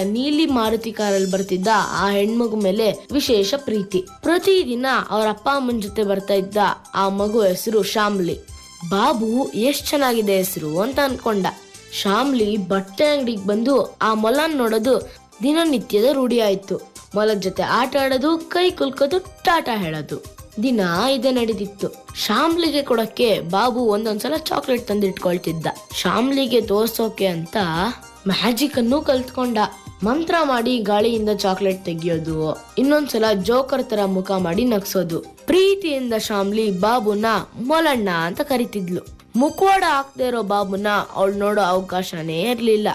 ನೀಲಿ ಮಾರುತಿ ಕಾರಲ್ಲಿ ಬರ್ತಿದ್ದ ಆ ಹೆಣ್ಮಗು ಮೇಲೆ ವಿಶೇಷ ಪ್ರೀತಿ ಪ್ರತಿದಿನ ಅವ್ರ ಅಪ್ಪ ಅಮ್ಮನ ಜೊತೆ ಬರ್ತಾ ಇದ್ದ ಆ ಮಗು ಹೆಸರು ಶಾಮ್ಲಿ ಬಾಬು ಎಷ್ಟ್ ಚೆನ್ನಾಗಿದೆ ಹೆಸರು ಅಂತ ಅನ್ಕೊಂಡ ಶಾಮ್ಲಿ ಬಟ್ಟೆ ಅಂಗಡಿಗೆ ಬಂದು ಆ ಮೊಲನ್ ನೋಡೋದು ದಿನನಿತ್ಯದ ರೂಢಿ ಆಯ್ತು ಮೊಲದ ಜೊತೆ ಆಟ ಆಡೋದು ಕೈ ಕುಲ್ಕೋದು ಟಾಟಾ ಹೇಳೋದು ದಿನ ಇದೇ ನಡೀತಿತ್ತು ಶಾಮ್ಲಿಗೆ ಕೊಡಕ್ಕೆ ಬಾಬು ಒಂದೊಂದ್ಸಲ ಚಾಕ್ಲೇಟ್ ತಂದಿಟ್ಕೊಳ್ತಿದ್ದ ಶಾಮ್ಲಿಗೆ ತೋರ್ಸೋಕೆ ಅಂತ ಮ್ಯಾಜಿಕ್ ಅನ್ನು ಕಲ್ತ್ಕೊಂಡ ಮಂತ್ರ ಮಾಡಿ ಗಾಳಿಯಿಂದ ಚಾಕ್ಲೇಟ್ ತೆಗಿಯೋದು ಇನ್ನೊಂದ್ಸಲ ಜೋಕರ್ ತರ ಮುಖ ಮಾಡಿ ನಗ್ಸೋದು ಪ್ರೀತಿಯಿಂದ ಶಾಮ್ಲಿ ಬಾಬುನ ಮೊಲಣ್ಣ ಅಂತ ಕರಿತಿದ್ಲು ಮುಖವಾಡ ಹಾಕ್ದೇ ಇರೋ ಬಾಬುನ ಅವಳು ನೋಡೋ ಅವಕಾಶನೇ ಇರ್ಲಿಲ್ಲ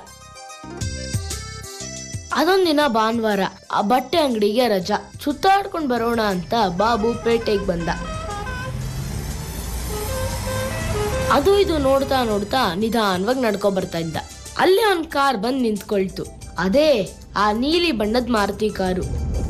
ಅದೊಂದಿನ ಭಾನುವಾರ ಆ ಬಟ್ಟೆ ಅಂಗಡಿಗೆ ರಜಾ ಸುತ್ತಾಡ್ಕೊಂಡ್ ಬರೋಣ ಅಂತ ಬಾಬು ಪೇಟೆಗೆ ಬಂದ ಅದು ಇದು ನೋಡ್ತಾ ನೋಡ್ತಾ ನಿಧಾನವಾಗಿ ನಡ್ಕೊ ಬರ್ತಾ ಇದ್ದ ಅಲ್ಲಿ ಒಂದ್ ಕಾರ್ ಬಂದ್ ನಿಂತ್ಕೊಳ್ತು ಅದೇ ಆ ನೀಲಿ ಬಣ್ಣದ ಮಾರುತಿ ಕಾರು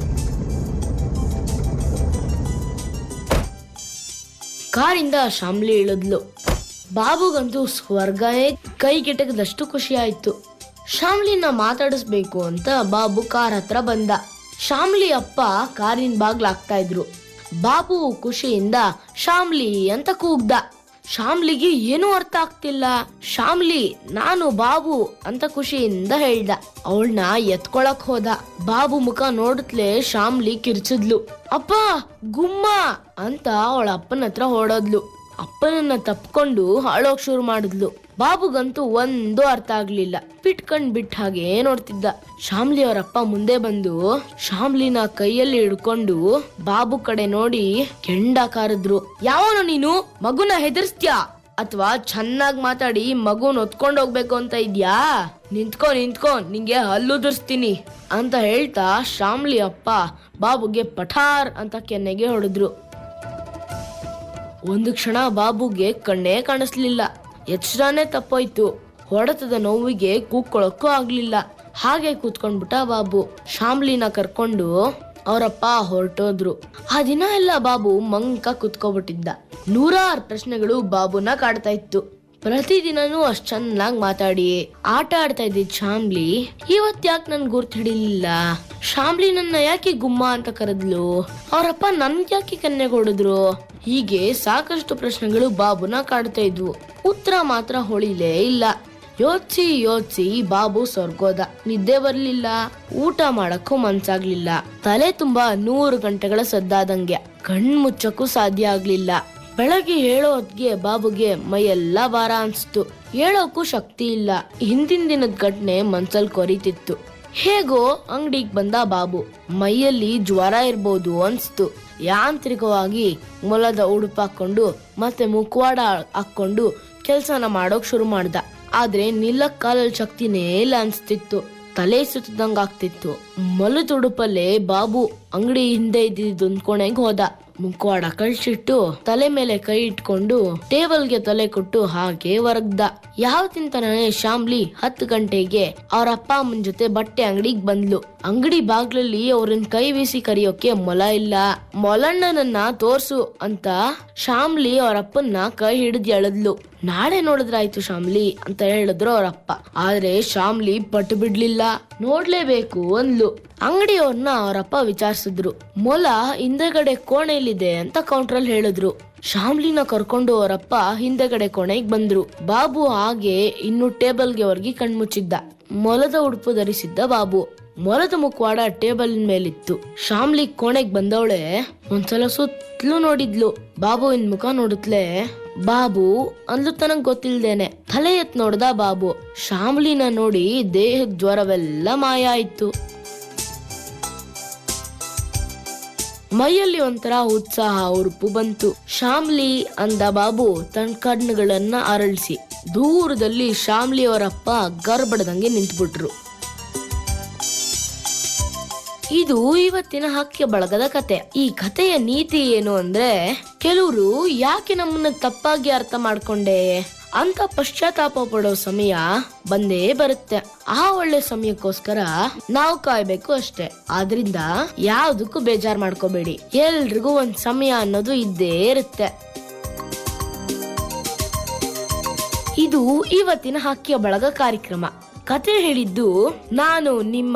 ಕಾರಿಂದ ಶಾಮ್ಲಿ ಇಳಿದ್ಲು ಬಾಬುಗಂತೂ ಸ್ವರ್ಗನೇ ಕೈಗೆಟಕದಷ್ಟು ಖುಷಿ ಆಯ್ತು ಶಾಮ್ಲಿನ ಮಾತಾಡಿಸ್ಬೇಕು ಅಂತ ಬಾಬು ಕಾರ್ ಹತ್ರ ಬಂದ ಶಾಮ್ಲಿ ಅಪ್ಪ ಕಾರಿನ ಬಾಗ್ಲಾಗ್ತಾ ಇದ್ರು ಬಾಬು ಖುಷಿಯಿಂದ ಶಾಮ್ಲಿ ಅಂತ ಕೂಗ್ದ ಶಾಮ್ಲಿಗೆ ಏನೂ ಅರ್ಥ ಆಗ್ತಿಲ್ಲ ಶಾಮ್ಲಿ ನಾನು ಬಾಬು ಅಂತ ಖುಷಿಯಿಂದ ಹೇಳ್ದ ಅವಳನ್ನ ಎತ್ಕೊಳಕ್ ಹೋದ ಬಾಬು ಮುಖ ನೋಡುತ್ತಲೇ ಶಾಮ್ಲಿ ಕಿರ್ಚಿದ್ಲು ಅಪ್ಪ ಗುಮ್ಮ ಅಂತ ಅವಳ ಅಪ್ಪನ ಹತ್ರ ಹೊಡೋದ್ಲು ಅಪ್ಪನನ್ನ ತಪ್ಕೊಂಡು ಹಾಳೋಗ್ ಶುರು ಮಾಡಿದ್ಲು ಬಾಬುಗಂತೂ ಒಂದು ಅರ್ಥ ಆಗ್ಲಿಲ್ಲ ಪಿಟ್ಕಂಡ್ ಬಿಟ್ಟ ಹಾಗೆ ನೋಡ್ತಿದ್ದ ಶಾಮ್ಲಿ ಅವರಪ್ಪ ಮುಂದೆ ಬಂದು ಶಾಮ್ಲಿನ ಕೈಯಲ್ಲಿ ಹಿಡ್ಕೊಂಡು ಬಾಬು ಕಡೆ ನೋಡಿ ಕೆಂಡ ಕಾರಿದ್ರು ಯಾವನು ನೀನು ಮಗುನ ಹೆದರ್ಸ್ತ್ಯಾ ಅಥವಾ ಚೆನ್ನಾಗ್ ಮಾತಾಡಿ ಮಗುನ್ ಹೊತ್ಕೊಂಡ್ ಹೋಗ್ಬೇಕು ಅಂತ ಇದ್ಯಾ ನಿಂತ್ಕೊ ನಿಂತ್ಕೊ ನಿಂಗೆ ಹಲ್ಲುದುರ್ಸ್ತೀನಿ ಅಂತ ಹೇಳ್ತಾ ಶಾಮ್ಲಿ ಅಪ್ಪ ಬಾಬುಗೆ ಪಠಾರ್ ಅಂತ ಕೆನ್ನೆಗೆ ಹೊಡೆದ್ರು ಒಂದು ಕ್ಷಣ ಬಾಬುಗೆ ಕಣ್ಣೇ ಕಾಣಿಸ್ಲಿಲ್ಲ ಎಚ್ಚರನೇ ತಪ್ಪೋಯ್ತು ಹೊಡೆತದ ನೋವಿಗೆ ಕೂಕ್ಕೊಳಕ್ಕೂ ಆಗ್ಲಿಲ್ಲ ಹಾಗೆ ಕೂತ್ಕೊಂಡ್ಬಿಟ್ಟ ಬಾಬು ಶಾಮ್ಲಿನ ಕರ್ಕೊಂಡು ಅವರಪ್ಪ ಹೊರಟೋದ್ರು ಆ ದಿನ ಎಲ್ಲ ಬಾಬು ಮಂಕ ಕುತ್ಕೊಬಿಟ್ಟಿದ್ದ ನೂರಾರು ಪ್ರಶ್ನೆಗಳು ಬಾಬುನ ಕಾಡ್ತಾ ಇತ್ತು ಪ್ರತಿದಿನನೂ ಅಷ್ಟ್ ಚೆನ್ನಾಗ್ ಮಾತಾಡಿ ಆಟ ಆಡ್ತಾ ಇದ್ದಿದ್ ಶಾಮ್ಲಿ ಇವತ್ ಯಾಕೆ ನನ್ ಗುರ್ತ್ ಹಿಡಿಲಿಲ್ಲ ಶಾಮ್ಲಿ ನನ್ನ ಯಾಕೆ ಗುಮ್ಮ ಅಂತ ಕರೆದ್ಲು ಅವರಪ್ಪ ನನ್ಗೆ ಯಾಕೆ ಕನ್ನೆಗೆ ಹೊಡೆದ್ರು ಹೀಗೆ ಸಾಕಷ್ಟು ಪ್ರಶ್ನೆಗಳು ಬಾಬುನ ಕಾಡ್ತಾ ಇದ್ವು ಉತ್ತರ ಮಾತ್ರ ಹೊಳಿಲೇ ಇಲ್ಲ ಯೋಚ್ಸಿ ಯೋಚ್ಸಿ ಬಾಬು ಸ್ವರ್ಗೋದ ನಿದ್ದೆ ಬರ್ಲಿಲ್ಲ ಊಟ ಮಾಡಕ್ಕೂ ಮನ್ಸಾಗ್ಲಿಲ್ಲ ತಲೆ ತುಂಬಾ ನೂರು ಗಂಟೆಗಳ ಸದ್ದಾದಂಗೆ ಕಣ್ ಮುಚ್ಚಕ್ಕೂ ಸಾಧ್ಯ ಆಗ್ಲಿಲ್ಲ ಬೆಳಗ್ಗೆ ಹೇಳೋ ಹೊತ್ಗೆ ಬಾಬುಗೆ ಮೈಯೆಲ್ಲ ಭಾರ ಅನ್ಸ್ತು ಹೇಳೋಕ್ಕೂ ಶಕ್ತಿ ಇಲ್ಲ ಹಿಂದಿನ ದಿನದ ಘಟನೆ ಮನ್ಸಲ್ ಕೊರಿತಿತ್ತು ಹೇಗೋ ಅಂಗಡಿಗೆ ಬಂದ ಬಾಬು ಮೈಯಲ್ಲಿ ಜ್ವರ ಇರ್ಬೋದು ಅನ್ಸ್ತು ಯಾಂತ್ರಿಕವಾಗಿ ಮೊಲದ ಉಡುಪು ಹಾಕೊಂಡು ಮತ್ತೆ ಮುಖವಾಡ ಹಾಕೊಂಡು ಕೆಲ್ಸನ ಮಾಡೋಕ್ ಶುರು ಮಾಡ್ದ ಆದ್ರೆ ನಿಲ್ಲಕ್ ಕಾಲಲ್ಲಿ ಶಕ್ತಿನೇ ಇಲ್ಲ ಅನ್ಸ್ತಿತ್ತು ತಲೆ ಸುತ್ತದಂಗ ಆಗ್ತಿತ್ತು ಮೊಲದ ಉಡುಪಲ್ಲೇ ಬಾಬು ಅಂಗಡಿ ಹಿಂದೆ ಇದ್ದಿದ್ದೊಂದ್ ಕೊನೆಗೆ ಹೋದ ಮುಖವಾಡ ಕಳ್ಸಿಟ್ಟು ತಲೆ ಮೇಲೆ ಕೈ ಇಟ್ಕೊಂಡು ಟೇಬಲ್ಗೆ ತಲೆ ಕೊಟ್ಟು ಹಾಗೆ ಹೊರಗ್ದ ಯಾವತ್ತಿಂತಾನೆ ಶಾಮ್ಲಿ ಹತ್ತು ಗಂಟೆಗೆ ಅವ್ರ ಅಪ್ಪ ಅಮ್ಮನ ಜೊತೆ ಬಟ್ಟೆ ಅಂಗಡಿಗೆ ಬಂದ್ಲು ಅಂಗಡಿ ಬಾಗ್ಲಲ್ಲಿ ಅವ್ರನ್ನ ಕೈ ಬೀಸಿ ಕರಿಯೋಕೆ ಮೊಲ ಇಲ್ಲ ಮೊಲಣ್ಣನನ್ನ ತೋರ್ಸು ಅಂತ ಶಾಮ್ಲಿ ಅವ್ರ ಅಪ್ಪನ್ನ ಕೈ ಹಿಡಿದು ಎಳೆದ್ಲು ನಾಳೆ ನೋಡಿದ್ರಾಯ್ತು ಶಾಮ್ಲಿ ಅಂತ ಹೇಳಿದ್ರು ಅವ್ರಪ್ಪ ಆದ್ರೆ ಶಾಮ್ಲಿ ಪಟ್ಟು ಬಿಡ್ಲಿಲ್ಲ ನೋಡ್ಲೇಬೇಕು ಅಂದ್ಲು ಅಂಗಡಿಯವ್ರನ್ನ ಅವರಪ್ಪ ವಿಚಾರಿಸಿದ್ರು ಮೊಲ ಹಿಂದೆಗಡೆ ಕೋಣೆಯಲ್ಲಿದೆ ಅಂತ ಕೌಂಟ್ರಲ್ಲಿ ಹೇಳಿದ್ರು ಶಾಮ್ಲಿನ ಕರ್ಕೊಂಡು ಅವರಪ್ಪ ಹಿಂದೆಗಡೆ ಕೋಣೆಗೆ ಬಂದ್ರು ಬಾಬು ಹಾಗೆ ಇನ್ನು ಟೇಬಲ್ಗೆ ಹೊರಗಿ ಕಣ್ಮುಚ್ಚಿದ್ದ ಮೊಲದ ಉಡುಪು ಧರಿಸಿದ್ದ ಬಾಬು ಮೊಲದ ಮುಖವಾಡ ಟೇಬಲ್ ಮೇಲಿತ್ತು ಶಾಮ್ಲಿ ಕೋಣೆಗ್ ಬಂದವಳೆ ಒಂದ್ಸಲ ಸುತ್ತಲೂ ನೋಡಿದ್ಲು ಬಾಬುವಿನ ಮುಖ ನೋಡುತ್ತಲೇ ಬಾಬು ಅಂದ್ಲು ತನಗ್ ಗೊತ್ತಿಲ್ದೇನೆ ತಲೆ ಎತ್ ನೋಡ್ದ ಬಾಬು ಶಾಮ್ಲಿನ ನೋಡಿ ದೇಹದ ಜ್ವರವೆಲ್ಲ ಮಾಯ ಆಯ್ತು ಮೈಯಲ್ಲಿ ಒಂಥರ ಉತ್ಸಾಹ ಉರುಪು ಬಂತು ಶಾಮ್ಲಿ ಅಂದ ಬಾಬು ತನ್ನ ಕಣ್ಣುಗಳನ್ನ ಅರಳಿಸಿ ದೂರದಲ್ಲಿ ಶಾಮ್ಲಿ ಅವರಪ್ಪ ಗರ್ಬಡದಂಗೆ ನಿಂತ್ಬಿಟ್ರು ಇದು ಇವತ್ತಿನ ಹಕ್ಯ ಬಳಗದ ಕತೆ ಈ ಕಥೆಯ ನೀತಿ ಏನು ಅಂದ್ರೆ ಕೆಲವರು ಯಾಕೆ ನಮ್ಮನ್ನ ತಪ್ಪಾಗಿ ಅರ್ಥ ಮಾಡ್ಕೊಂಡೆ ಅಂತ ಪಶ್ಚಾತ್ತಾಪ ಪಡೋ ಸಮಯ ಬಂದೇ ಬರುತ್ತೆ ಆ ಒಳ್ಳೆ ಸಮಯಕ್ಕೋಸ್ಕರ ನಾವು ಕಾಯ್ಬೇಕು ಅಷ್ಟೇ ಆದ್ರಿಂದ ಯಾವ್ದಕ್ಕೂ ಬೇಜಾರ್ ಮಾಡ್ಕೋಬೇಡಿ ಎಲ್ರಿಗೂ ಒಂದ್ ಸಮಯ ಅನ್ನೋದು ಇದ್ದೇ ಇರುತ್ತೆ ಇದು ಇವತ್ತಿನ ಹಕ್ಕಿಯ ಬಳಗ ಕಾರ್ಯಕ್ರಮ ಕತೆ ಹೇಳಿದ್ದು ನಾನು ನಿಮ್ಮ